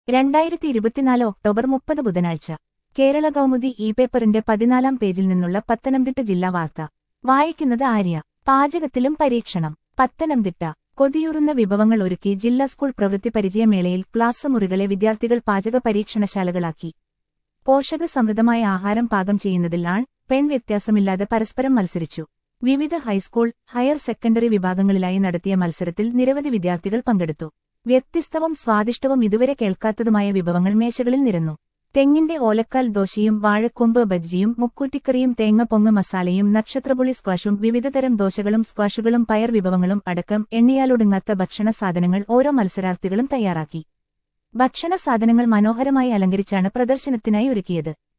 രണ്ടായിരത്തി ഇരുപത്തിനാല് ഒക്ടോബർ മുപ്പത് ബുധനാഴ്ച കേരള കൗമുദി ഇ പേപ്പറിന്റെ പതിനാലാം പേജിൽ നിന്നുള്ള പത്തനംതിട്ട ജില്ലാ വാർത്ത വായിക്കുന്നത് ആര്യ പാചകത്തിലും പരീക്ഷണം പത്തനംതിട്ട കൊതിയൂറുന്ന വിഭവങ്ങൾ ഒരുക്കി ജില്ലാ സ്കൂൾ പ്രവൃത്തി പരിചയമേളയിൽ ക്ലാസ് മുറികളെ വിദ്യാർത്ഥികൾ പാചക പരീക്ഷണശാലകളാക്കി പോഷകസമൃദ്ധമായ ആഹാരം പാകം ചെയ്യുന്നതിൽ ആൺ പെൺ വ്യത്യാസമില്ലാതെ പരസ്പരം മത്സരിച്ചു വിവിധ ഹൈസ്കൂൾ ഹയർ സെക്കൻഡറി വിഭാഗങ്ങളിലായി നടത്തിയ മത്സരത്തിൽ നിരവധി വിദ്യാർത്ഥികൾ പങ്കെടുത്തു വ്യത്യസ്തവും സ്വാദിഷ്ടവും ഇതുവരെ കേൾക്കാത്തതുമായ വിഭവങ്ങൾ മേശകളിൽ നിരന്നു തെങ്ങിന്റെ ഓലക്കാൽ ദോശയും വാഴക്കൊമ്പ് ബജ്ജിയും മുക്കൂറ്റിക്കറിയും തേങ്ങ പൊങ്ങ് മസാലയും നക്ഷത്രപുളി സ്ക്വാഷും വിവിധതരം ദോശകളും സ്ക്വാഷുകളും പയർ വിഭവങ്ങളും അടക്കം എണ്ണിയാലൊടുങ്ങാത്ത ഭക്ഷണ സാധനങ്ങൾ ഓരോ മത്സരാർത്ഥികളും തയ്യാറാക്കി ഭക്ഷണ സാധനങ്ങൾ മനോഹരമായി അലങ്കരിച്ചാണ് പ്രദർശനത്തിനായി ഒരുക്കിയത്